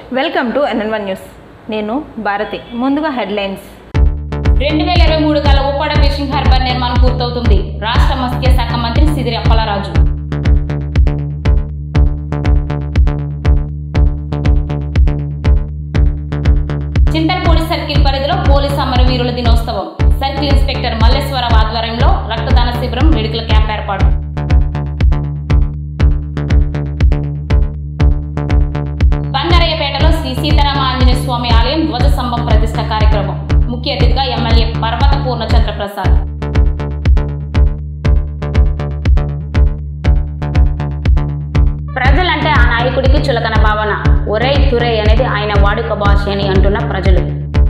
Welcome to NN news నేను భారతి ముందుగా headlines రెండు వేల ఇరవై మూడు కల ఉప్పాడ ఫిషింగ్ హార్బర్ నిర్మాణం పూర్తవుతుంది రాష్ట్ర మత్స్య శాఖ మంత్రి సిదిరి అప్పలరాజు చింతలపూడి సర్కిల్ పరిధిలో పోలీస్ అమరవీరుల దినోత్సవం సర్కిల్ ఇన్స్పెక్టర్ మల్లేశ్వరరావు ఆధ్వర్యంలో రక్తదాన శిబిరం మెడికల్ క్యాంప్ ఏర్పాటు బంగారయ్యపేటలో శ్రీ సీతారామ ఆంజనేయ స్వామి ఆలయం ధ్వజ స్తంభం ప్రతిష్ట కార్యక్రమం ముఖ్య అతిథిగా ఎమ్మెల్యే పర్వత పూర్ణచంద్ర ప్రసాద్ ప్రజలంటే ఆ నాయకుడికి చులకన భావన ఒరై తురై అనేది ఆయన వాడుక భాష అని అంటున్న ప్రజలు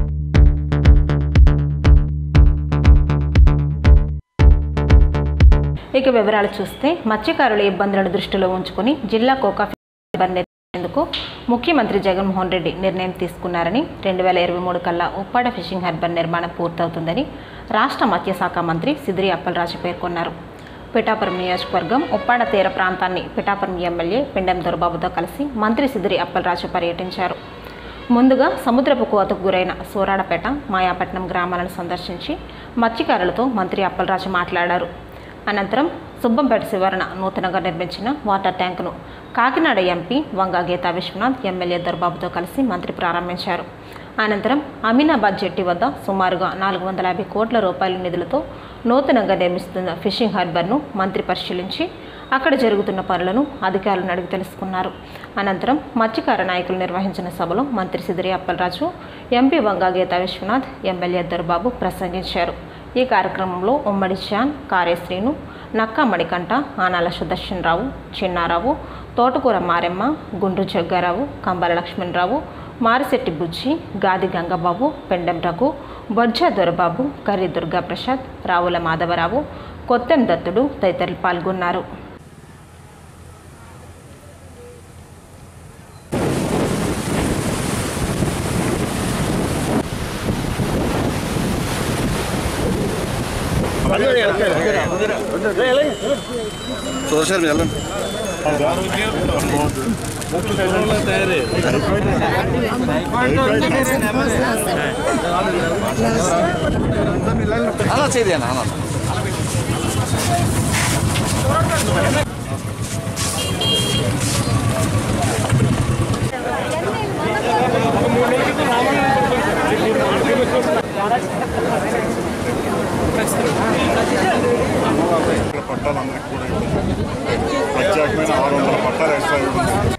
ఇక వివరాలు చూస్తే మత్స్యకారుల ఇబ్బందులను దృష్టిలో ఉంచుకుని జిల్లా కోకా హార్బర్ నిర్మించేందుకు ముఖ్యమంత్రి జగన్మోహన్ రెడ్డి నిర్ణయం తీసుకున్నారని రెండు వేల ఇరవై మూడు కల్లా ఉప్పాడ ఫిషింగ్ హార్బర్ నిర్మాణం పూర్తవుతుందని రాష్ట్ర మత్స్యశాఖ మంత్రి సిదిరి అప్పలరాజు పేర్కొన్నారు పిఠాపురం నియోజకవర్గం ఉప్పాడ తీర ప్రాంతాన్ని పిఠాపురం ఎమ్మెల్యే పిండెం దొరబాబుతో కలిసి మంత్రి సిదిరి అప్పలరాజు పర్యటించారు ముందుగా సముద్రపు కోతకు గురైన సూరాడపేట మాయాపట్నం గ్రామాలను సందర్శించి మత్స్యకారులతో మంత్రి అప్పలరాజు మాట్లాడారు అనంతరం సుబ్బంపేట శివరణ నూతనంగా నిర్మించిన వాటర్ ట్యాంకును కాకినాడ ఎంపీ వంగా గీతా విశ్వనాథ్ ఎమ్మెల్యే దొరబాబుతో కలిసి మంత్రి ప్రారంభించారు అనంతరం అమీనాబాద్ జెట్టి వద్ద సుమారుగా నాలుగు వందల యాభై కోట్ల రూపాయల నిధులతో నూతనంగా నిర్మిస్తున్న ఫిషింగ్ హార్బర్ను మంత్రి పరిశీలించి అక్కడ జరుగుతున్న పనులను అధికారులను అడిగి తెలుసుకున్నారు అనంతరం మత్స్యకార నాయకులు నిర్వహించిన సభలో మంత్రి సిదిరి అప్పలరాజు ఎంపీ వంగా గీతా విశ్వనాథ్ ఎమ్మెల్యే దొరబాబు ప్రసంగించారు ఈ కార్యక్రమంలో ఉమ్మడి షాన్ కార్యశ్రీను నక్కా మణికంఠ ఆనాల సుదర్శన్ రావు చిన్నారావు తోటకూర మారెమ్మ గుండ్రు జగ్గారావు కంబల లక్ష్మణరావు మారిశెట్టి బుజ్జి గాది గంగబాబు పెండెం రఘు బొజ్జ దొరబాబు కర్రి దుర్గాప్రసాద్ రావుల మాధవరావు కొత్తెం దత్తుడు తదితరులు పాల్గొన్నారు సోషల్ వెళ్ళండి అలా చేయదేనా అలా పట్టాలందరికీ కూడా ఇవ్వడం ప్రత్యేకమైన ఆరు వందల పట్టాలు ఎక్స్ట్రా ఇవ్వడం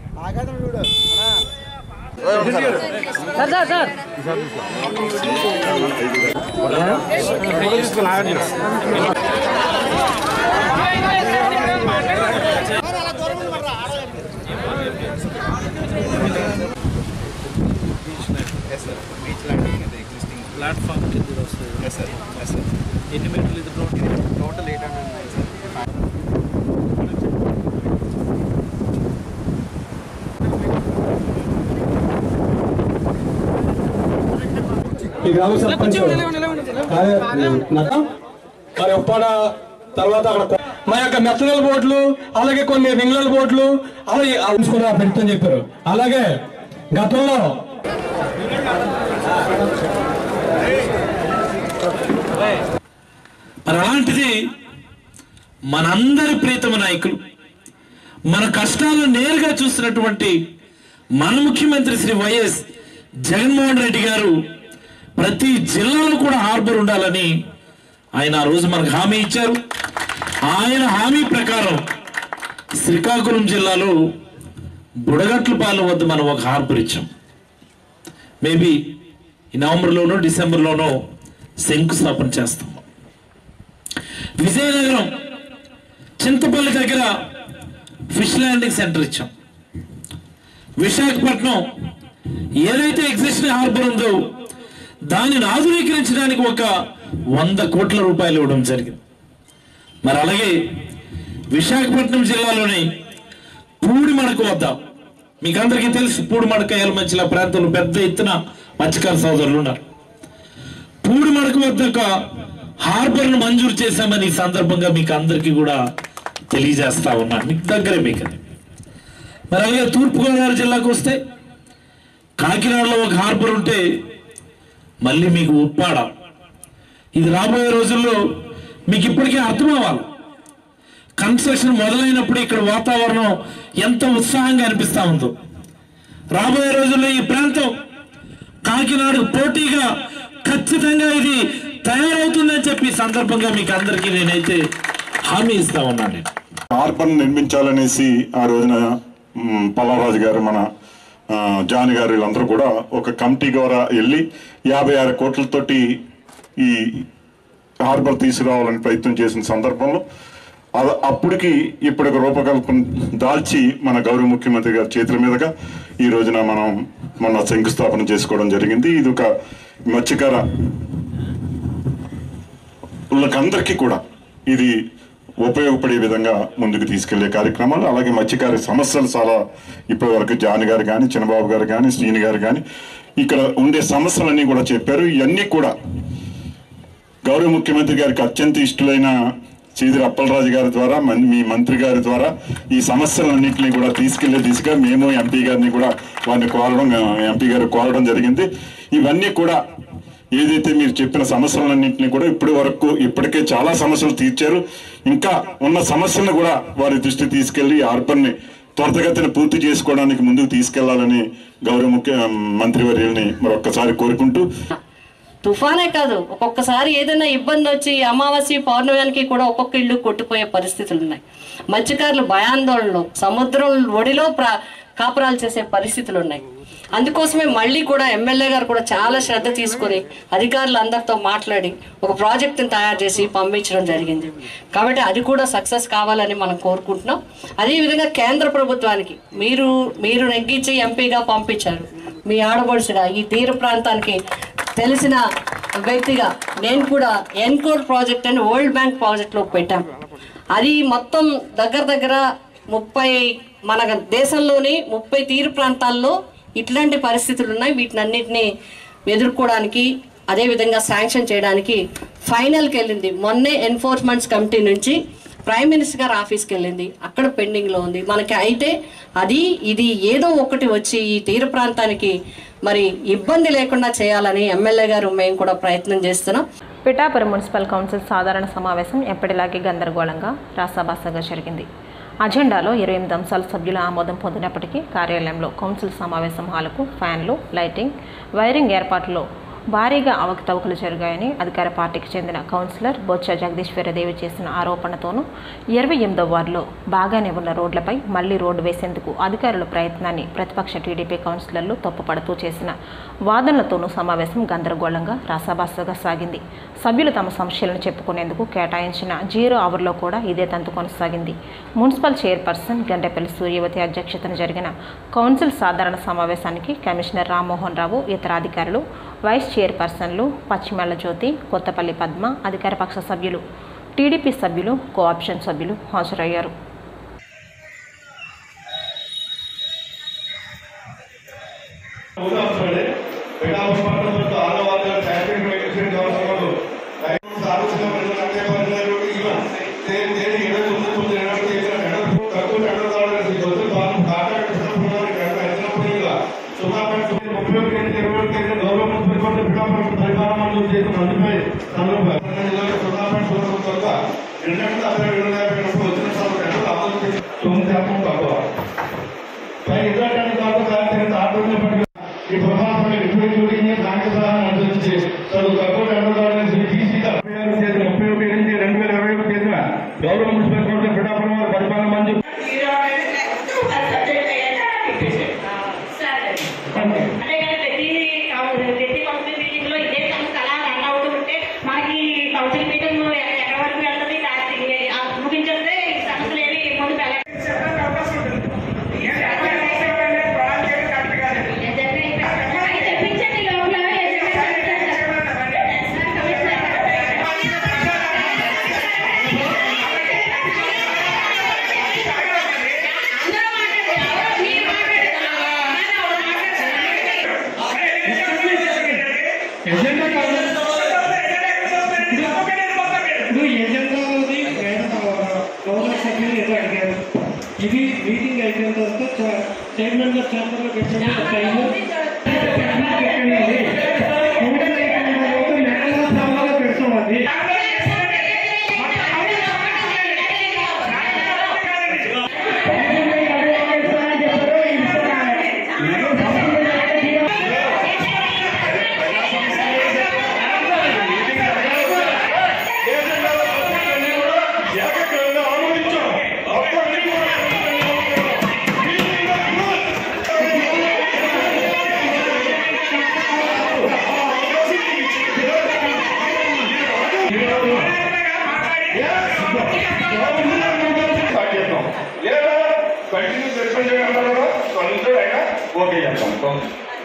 ప్లాట్ఫామ్ కింద వస్తుంది ఎన్ని మీటర్లు ఇది total total eight hundred nine sir ఈ గ్రామ సర్పంచ్ అదే, నక్క? మరి ఉప్పాడ తర్వాత అక్కడ మా యొక్క మెత్తనల బోట్లు అలాగే కొన్ని రింగ్లల బోట్లు అలాగే ఉంచుకుని పెడతాని చెప్పారు అలాగే గతంలో మరి అలాంటిది మనందరి ప్రీతమ నాయకులు మన కష్టాలను నేరుగా చూస్తున్నటువంటి మన ముఖ్యమంత్రి శ్రీ వైఎస్ జగన్మోహన్ రెడ్డి గారు ప్రతి జిల్లాలో కూడా హార్బర్ ఉండాలని ఆయన ఆ రోజు మనకు హామీ ఇచ్చారు ఆయన హామీ ప్రకారం శ్రీకాకుళం జిల్లాలో బుడగట్లపాలెం వద్ద మనం ఒక హార్బర్ ఇచ్చాం మేబీ ఈ నవంబర్లోనో డిసెంబర్లోనో శంకుస్థాపన చేస్తాం విజయనగరం చింతపల్లి దగ్గర ఫిష్ ల్యాండింగ్ సెంటర్ ఇచ్చాం విశాఖపట్నం ఏదైతే ఎగ్జిస్టింగ్ హార్బర్ ఉందో దానిని ఆధునీకరించడానికి ఒక వంద కోట్ల రూపాయలు ఇవ్వడం జరిగింది మరి అలాగే విశాఖపట్నం జిల్లాలోని పూడిమడక వద్ద మీకు అందరికీ తెలుసు పూడిమడక ఎలమంచిల ప్రాంతంలో పెద్ద ఎత్తున మత్స్యకార సోదరులు ఉన్నారు పూడిమడక వద్ద ఒక హార్బర్ ను మంజూరు చేశామని ఈ సందర్భంగా మీకు అందరికీ కూడా తెలియజేస్తా ఉన్నాను మీకు దగ్గరే మీకు అది. మరి అలాగే తూర్పుగోదావరి జిల్లాకు వస్తే కాకినాడలో ఒక హార్బర్ ఉంటే మళ్ళీ మీకు ఉప్పాడ ఇది రాబోయే రోజుల్లో మీకు ఇప్పటికే అర్థం అవ్వాలి కన్స్ట్రక్షన్ మొదలైనప్పుడు ఇక్కడ వాతావరణం ఎంత ఉత్సాహంగా అనిపిస్తా ఉందో రాబోయే రోజుల్లో ఈ ప్రాంతం కాకినాడకు పోటీగా ఖచ్చితంగా ఇది తయారవుతుందని చెప్పి ఈ సందర్భంగా మీకు అందరికీ నేనైతే హామీ ఇస్తా ఉన్నాను నేను హార్బర్ నిర్మించాలనేసి ఆ రోజున మ్, పల్లారాజు గారు మన ఆ, జాన్ గారు వీళ్ళందరూ కూడా ఒక కమిటీ ద్వారా వెళ్ళి యాభై ఆరు కోట్లతోటి ఈ హార్బర్ తీసుకురావాలని ప్రయత్నం చేసిన సందర్భంలో అద- అప్పటికి ఇప్పటికి రూపకల్పన దాల్చి మన గౌరవ ముఖ్యమంత్రి గారి చేతుల మీదుగా ఈ రోజున మనం మొన్న శంకుస్థాపన చేసుకోవడం జరిగింది ఇది ఒక మత్స్యకార వాళ్ళకందరికీ కూడా ఇది ఉపయోగపడే విధంగా ముందుకు తీసుకెళ్లే కార్యక్రమాలు అలాగే మత్స్యకార సమస్యలు చాలా ఇప్పటి వరకు జాన్ గారు కానీ చిన్నబాబు గారు కానీ శ్రీని గారు కానీ ఇక్కడ ఉండే సమస్యలన్నీ కూడా చెప్పారు ఇవన్నీ కూడా గౌరవ ముఖ్యమంత్రి గారికి అత్యంత ఇష్టలైన చీదిరి అప్పలరాజు గారి ద్వారా మన్- మీ మంత్రి గారి ద్వారా ఈ సమస్యలన్నింటినీ కూడా తీసుకెళ్లే దిశగా మేము ఎంపీ గారిని కూడా వారిని కోరడం ఎంపీ గారు కోరడం జరిగింది ఇవన్నీ కూడా ఏదైతే మీరు చెప్పిన సమస్యలన్నింటినీ కూడా ఇప్పటి వరకు ఇప్పటికే చాలా సమస్యలు తీర్చారు ఇంకా ఉన్న సమస్యలను కూడా వారి దృష్టి తీసుకెళ్లి ఆర్బన్ ని త్వరితగతిన పూర్తి చేసుకోవడానికి ముందుకు తీసుకెళ్లాలని గౌరవ ముఖ్య మంత్రివర్యుల్ని మరొక్కసారి కోరుకుంటూ తుఫానే కాదు ఒక్కొక్కసారి ఏదైనా ఇబ్బంది వచ్చి అమావాస్య పౌర్ణమానికి కూడా ఒక్కొక్క ఇల్లు కొట్టుపోయే పరిస్థితులు ఉన్నాయి మత్స్యకారులు భయాందోళనలు సముద్రం ఒడిలో ప్ర కాపురాలు చేసే పరిస్థితులు ఉన్నాయి అందుకోసమే మళ్ళీ కూడా ఎమ్మెల్యే గారు కూడా చాలా శ్రద్ధ తీసుకొని అధికారులు అందరితో మాట్లాడి ఒక ప్రాజెక్టును తయారు చేసి పంపించడం జరిగింది కాబట్టి అది కూడా సక్సెస్ కావాలని మనం కోరుకుంటున్నాం అదేవిధంగా కేంద్ర ప్రభుత్వానికి మీరు మీరు నెగ్గించి ఎంపీగా పంపించారు మీ ఆడబడుసుగా ఈ తీర ప్రాంతానికి తెలిసిన వ్యక్తిగా నేను కూడా ఎన్కోర్ ప్రాజెక్ట్ అని వరల్డ్ బ్యాంక్ ప్రాజెక్ట్లో పెట్టాం అది మొత్తం దగ్గర దగ్గర ముప్పై మన దేశంలోని ముప్పై తీర ప్రాంతాల్లో ఇట్లాంటి పరిస్థితులు ఉన్నాయి వీటినన్నిటిని ఎదుర్కోవడానికి అదేవిధంగా శాంక్షన్ చేయడానికి ఫైనల్కి వెళ్ళింది మొన్నే ఎన్ఫోర్స్మెంట్స్ కమిటీ నుంచి ప్రైమ్ మినిస్టర్ గారు ఆఫీస్కి వెళ్ళింది అక్కడ పెండింగ్లో ఉంది మనకి అయితే అది ఇది ఏదో ఒకటి వచ్చి ఈ తీర ప్రాంతానికి మరి ఇబ్బంది లేకుండా చేయాలని ఎమ్మెల్యే గారు మేము కూడా ప్రయత్నం చేస్తున్నాం పిఠాపురం మున్సిపల్ కౌన్సిల్ సాధారణ సమావేశం ఎప్పటిలాగే గందరగోళంగా రాసాబాసాగా జరిగింది అజెండాలో ఇరవై ఎనిమిది అంశాల సభ్యుల ఆమోదం పొందినప్పటికీ కార్యాలయంలో కౌన్సిల్ సమావేశం హాలుకు ఫ్యాన్లు లైటింగ్ వైరింగ్ ఏర్పాట్లో భారీగా అవకతవకలు జరిగాయని అధికార పార్టీకి చెందిన కౌన్సిలర్ బొత్స జగదీశ్వరదేవి చేసిన ఆరోపణతోనూ ఇరవై ఎనిమిదో వార్డులో బాగానే ఉన్న రోడ్లపై మళ్లీ రోడ్డు వేసేందుకు అధికారుల ప్రయత్నాన్ని ప్రతిపక్ష టీడీపీ కౌన్సిలర్లు తప్పుపడుతూ చేసిన వాదనలతోనూ సమావేశం గందరగోళంగా రసాబాసగా సాగింది సభ్యులు తమ సమస్యలను చెప్పుకునేందుకు కేటాయించిన జీరో అవర్లో కూడా ఇదే తంతు కొనసాగింది మున్సిపల్ చైర్పర్సన్ గంటెపల్లి సూర్యవతి అధ్యక్షతన జరిగిన కౌన్సిల్ సాధారణ సమావేశానికి కమిషనర్ రామ్మోహన్ రావు ఇతర అధికారులు వైస్ చైర్పర్సన్లు పశ్చిమల జ్యోతి కొత్తపల్లి పద్మ అధికార పక్ష సభ్యులు టీడీపీ సభ్యులు కోఆప్షన్ సభ్యులు హాజరయ్యారు ఈ ప్రభావాన్ని రిఫ్లెక్ట్ దానికి సహా అనుసరించి చదువు తక్కువ ఎన్నదాలని తీసిగా ముప్పై ఒకటి ఎనిమిది రెండు వేల ఇరవై ఒకటి తేదీన గౌరవ మున్సిపల్ కౌన్సిల్ పిఠాపురం వారి పరిపాలన మంజూరు అంతేగాని ప్రతి ప్రతి కౌన్సిల్ మీటింగ్ లో ఇదే సమస్య అలా రన్ అవుతూ ఉంటే మనకి కౌన్సిల్ మీటింగ్ ఎక్కడి వరకు వెళ్తుంది దాన్ని ముగించేస్తే ఈ సమస్యలు ఏవి ముందుకు తెప్పించండి లోపల ఎజెండా కాదు ఇప్పుడు ఎజెండా ఉంది గౌరవ సభ్యులు ఏదో అడిగారు ఇది మీటింగ్ అయిపోయిన తర్వాత చైర్మన్ గారు చేపల్లో పెట్టండి టైము పెడతాం అది లేదా కంటిన్యూ సస్పెండ్ చేయగలరా అందరూ అయినా ఓకే చేస్తాం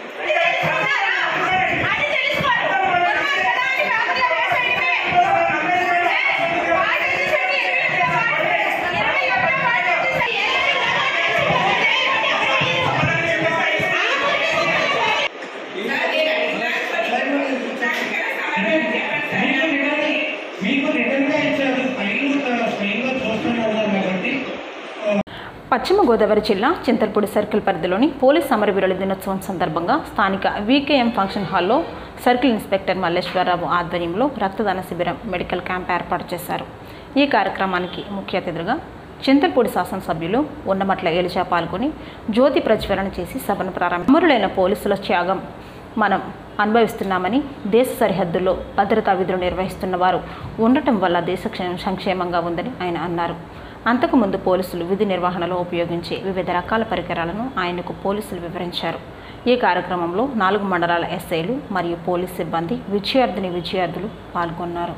మీకు రిటర్న్ గా ఇచ్చారు ఫైల్ స్వయంగా చూస్తున్నారు కాబట్టి పశ్చిమ గోదావరి జిల్లా చింతల్పూడి సర్కిల్ పరిధిలోని పోలీస్ సమరవీరుల దినోత్సవం సందర్భంగా స్థానిక వీకేఎం ఫంక్షన్ హాల్లో సర్కిల్ ఇన్స్పెక్టర్ మల్లేశ్వరరావు ఆధ్వర్యంలో రక్తదాన శిబిరం మెడికల్ క్యాంప్ ఏర్పాటు చేశారు ఈ కార్యక్రమానికి ముఖ్య అతిథులుగా చింతల్పూడి శాసనసభ్యులు ఉన్నమట్ల ఏలిచా పాల్గొని జ్యోతి ప్రజ్వలన చేసి సభను ప్రారంభ అమరులైన పోలీసుల త్యాగం మనం అనుభవిస్తున్నామని దేశ సరిహద్దుల్లో భద్రతా విధులు నిర్వహిస్తున్న వారు ఉండటం వల్ల దేశ క్షేమ- సంక్షేమంగా ఉందని ఆయన అన్నారు అంతకుముందు పోలీసులు విధి నిర్వహణలో ఉపయోగించే వివిధ రకాల పరికరాలను ఆయనకు పోలీసులు వివరించారు ఈ కార్యక్రమంలో నాలుగు మండలాల ఎస్ఐలు మరియు పోలీస్ సిబ్బంది విద్యార్థిని విద్యార్థులు పాల్గొన్నారు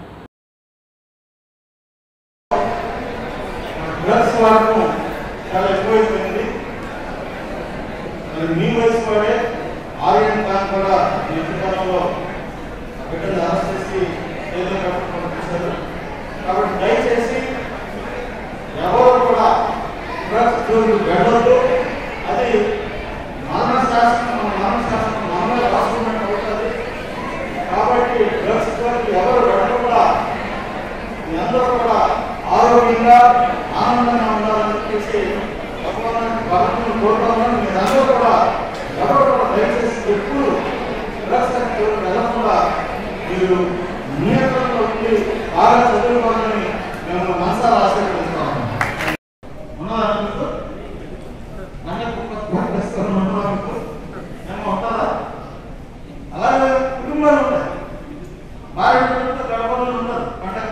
డ్రగ్స్ వాడకం చాలా ఎక్కువైపోయింది మరి మీ వయసులోనే ఆర్యన్ ఖాన్ కూడా ఈ మధ్యకాలంలో బిడ్డలు అరెస్ట్ చేసి జైల్లో కట్టుకుని పంపించారు కాబట్టి దయచేసి ఎవరు కూడా డ్రగ్స్ జోలికి వెళ్ళొద్దు అది మరణ శాసనం మరణ శాసనం మనమే రాసుకున్నట్టు అవుతుంది కాబట్టి డ్రగ్స్ జోలికి ఎవరు వెళ్ళకుండా మీ అందరూ కూడా ఆరోగ్యంగా ఆనందంగా ఉండాలని చెప్పేసి భగవాన్ భగవంతుని కోరుకోవాలని మీరందరూ కూడా ఎవరు కూడా దయచేసి ఎప్పుడు డ్రగ్స్ జోలికి వెళ్ళకుండా మీరు నియంత్రణలో ఉండి బాగా చదువుకోవాలని మేము మనసారా ఆశీర్వదిస్తున్నాము ఉన్నారా మీకు? నన్నే ప్రశ్నిస్తున్నారు, ఉన్నారా మీకు? ఏమో ఉంటారా? అలాగే కుటుంబాలు ఉంటాయి భార్య పిల్లలతో గడపలు ఉండదు పండగ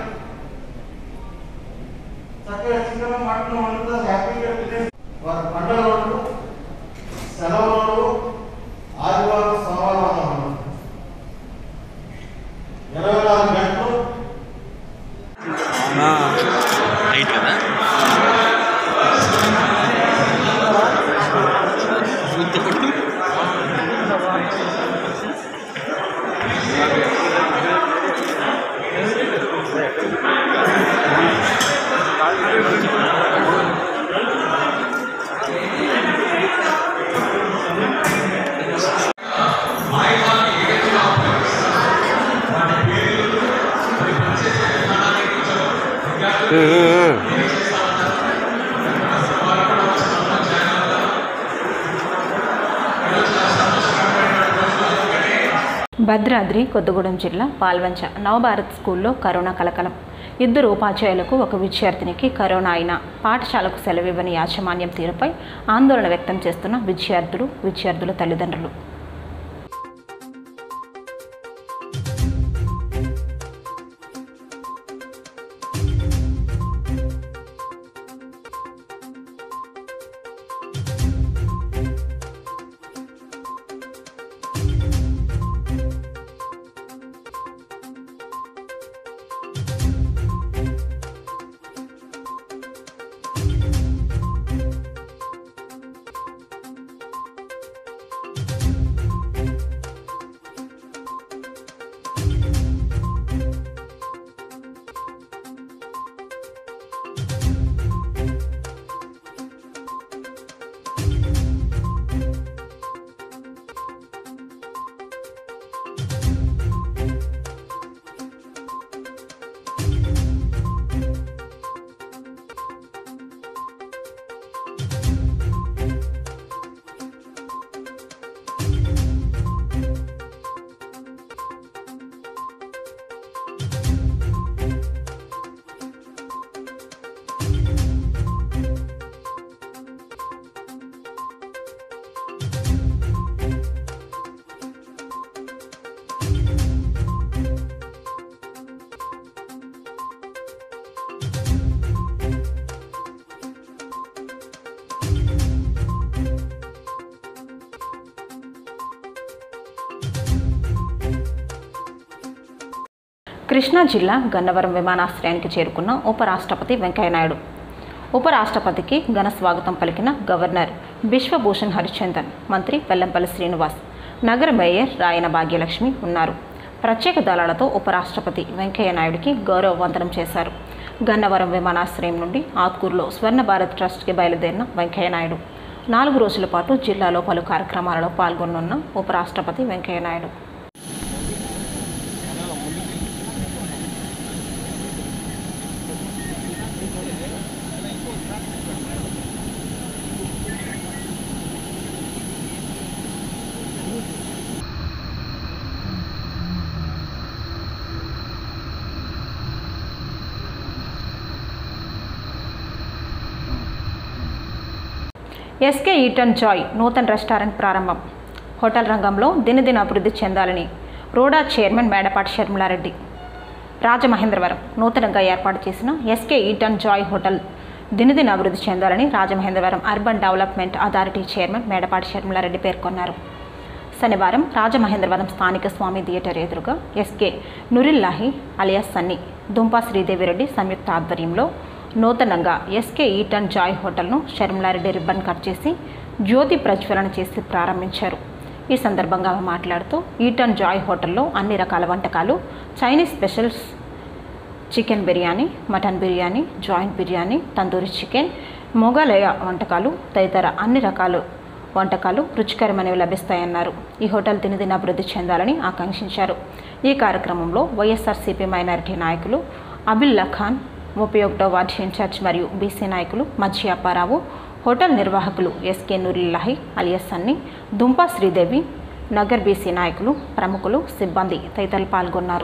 చక్కగా చికెన్ మటన్ వండుతూ హ్యాపీగా తినేసి వారి పండుగలు సెలవులు ఆదివారం సోమవారం ఉండదు ఇరవై నాలుగు గంటలు రైట్ కదా భద్రాద్రి కొత్తగూడెం జిల్లా పాల్వంచ నవభారత్ స్కూల్లో కరోనా కలకలం ఇద్దరు ఉపాధ్యాయులకు ఒక విద్యార్థినికి కరోనా అయిన పాఠశాలకు సెలవివ్వని యాజమాన్యం తీరుపై ఆందోళన వ్యక్తం చేస్తున్న విద్యార్థులు విద్యార్థుల తల్లిదండ్రులు కృష్ణా జిల్లా గన్నవరం విమానాశ్రయానికి చేరుకున్న ఉపరాష్ట్రపతి వెంకయ్యనాయుడు ఉపరాష్ట్రపతికి ఘన స్వాగతం పలికిన గవర్నర్ బిశ్వభూషణ్ హరిచందన్ మంత్రి వెల్లంపల్లి శ్రీనివాస్ నగర మేయర్ రాయన భాగ్యలక్ష్మి ఉన్నారు ప్రత్యేక దళాలతో ఉపరాష్ట్రపతి వెంకయ్యనాయుడికి గౌరవ వందనం చేశారు గన్నవరం విమానాశ్రయం నుండి ఆత్కూరులో స్వర్ణ భారత్ ట్రస్ట్కి బయలుదేరిన వెంకయ్యనాయుడు నాలుగు రోజుల పాటు జిల్లాలో పలు కార్యక్రమాలలో పాల్గొనున్న ఉపరాష్ట్రపతి వెంకయ్యనాయుడు ఎస్కే ఈటన్ జాయ్ నూతన రెస్టారెంట్ ప్రారంభం హోటల్ రంగంలో దినదిన అభివృద్ధి చెందాలని రోడా చైర్మన్ మేడపాటి షర్మిలారెడ్డి రాజమహేంద్రవరం నూతనంగా ఏర్పాటు చేసిన ఎస్కే ఈటన్ జాయ్ హోటల్ దినదిన అభివృద్ధి చెందాలని Rajamahendravaram urban development authority chairman Medapati Sharmila Reddy పేర్కొన్నారు శనివారం రాజమహేంద్రవరం స్థానిక స్వామి థియేటర్ ఎదురుగా ఎస్కే నురిల్లాహి అలియాస్ సన్ని దుంపా శ్రీదేవిరెడ్డి సంయుక్త ఆధ్వర్యంలో నూతనంగా ఎస్కే ఈటన్ జాయ్ హోటల్ను షర్మిలారెడ్డి రిబ్బన్ కట్ చేసి జ్యోతి ప్రజ్వలన చేసి ప్రారంభించారు ఈ సందర్భంగా ఆమె మాట్లాడుతూ ఈటన్ జాయ్ హోటల్లో అన్ని రకాల వంటకాలు Chinese specials chicken biryani mutton biryani joint biryani tandoori chicken Mughlai వంటకాలు తదితర అన్ని రకాలు వంటకాలు రుచికరమైనవి లభిస్తాయన్నారు ఈ హోటల్ దినదిన అభివృద్ధి చెందాలని ఆకాంక్షించారు ఈ కార్యక్రమంలో వైఎస్ఆర్సీపీ మైనారిటీ నాయకులు అబిల్లా ఖాన్ ముప్పై ఒకటో వార్డు ఇన్ఛార్జ్ మరియు బీసీ నాయకులు మధ్య అప్పారావు హోటల్ నిర్వాహకులు SK Noorillahi alias Sunny Dumpa Sridevi Nagar BC నాయకులు ప్రముఖులు సిబ్బంది తదితరులు పాల్గొన్నారు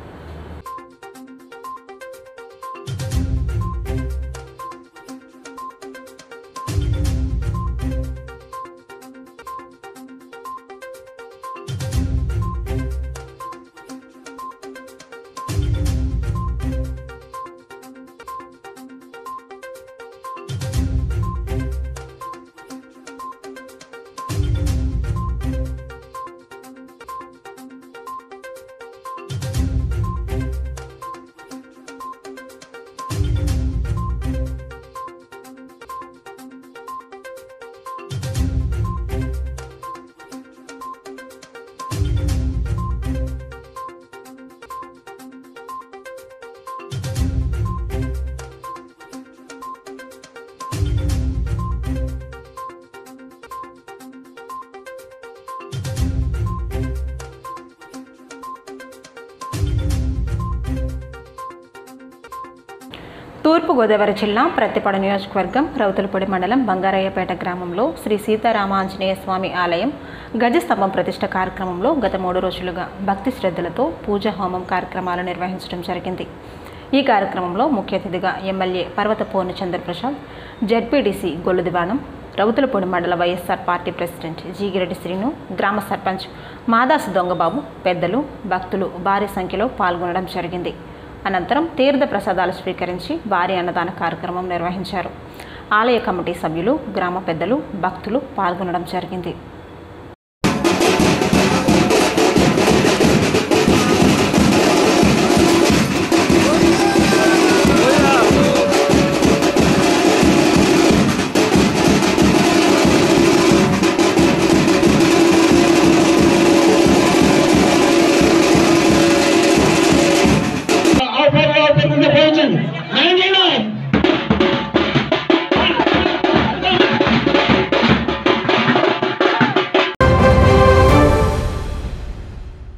తూర్పుగోదావరి జిల్లా ప్రత్తిపాడు నియోజకవర్గం రౌతులపూడి మండలం బంగారయ్యపేట గ్రామంలో శ్రీ సీతారామాంజనేయ స్వామి ఆలయం గజస్తంభం ప్రతిష్ట కార్యక్రమంలో గత మూడు రోజులుగా భక్తి శ్రద్ధలతో పూజ హోమం కార్యక్రమాలు నిర్వహించడం జరిగింది ఈ కార్యక్రమంలో ముఖ్య అతిథిగా ఎమ్మెల్యే పర్వత పూర్ణచంద్ర ప్రసాద్ జడ్పీడీసీ గొల్లు దివాణం రౌతులపూడి మండల YSR party president Jeegireddy Srinu గ్రామ సర్పంచ్ మాదాసు దొంగబాబు పెద్దలు భక్తులు భారీ సంఖ్యలో పాల్గొనడం జరిగింది అనంతరం తీర్థ ప్రసాదాలు స్వీకరించి భారీ అన్నదాన కార్యక్రమం నిర్వహించారు ఆలయ కమిటీ సభ్యులు గ్రామ పెద్దలు భక్తులు పాల్గొనడం జరిగింది